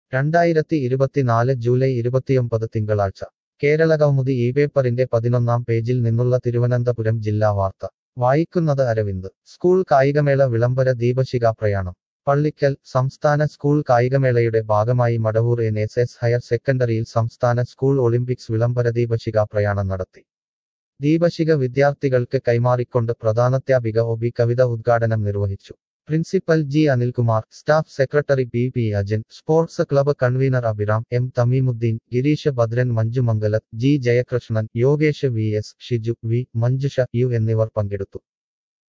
രണ്ടായിരത്തി ഇരുപത്തിനാല് ജൂലൈ ഇരുപത്തിയൊമ്പത് തിങ്കളാഴ്ച കേരളകൗമുദി ഈ പേപ്പറിന്റെ പതിനൊന്നാം പേജിൽ നിന്നുള്ള തിരുവനന്തപുരം ജില്ലാ വാർത്ത വായിക്കുന്നത് അരവിന്ദ് സ്കൂൾ കായികമേള വിളംബര ദീപശിഖാ പ്രയാണം പള്ളിക്കൽ സംസ്ഥാന സ്കൂൾ കായികമേളയുടെ ഭാഗമായി Madavoor N S S higher സെക്കൻഡറിയിൽ സംസ്ഥാന സ്കൂൾ ഒളിമ്പിക്സ് വിളംബര ദീപശിഖാ പ്രയാണം നടത്തി ദീപശിഖ വിദ്യാർത്ഥികൾക്ക് കൈമാറിക്കൊണ്ട് പ്രധാനാധ്യാപിക ഒ ബി കവിത ഉദ്ഘാടനം നിർവഹിച്ചു principal G Anilkumar staff secretary P P Ajan sports club convener Abhiram M Thameemuddin Gireesh Bhadran Manjumangalath G Jayakrishnan Yogesh V S Shiju V Manjusha U എന്നിവർ പങ്കെടുത്തു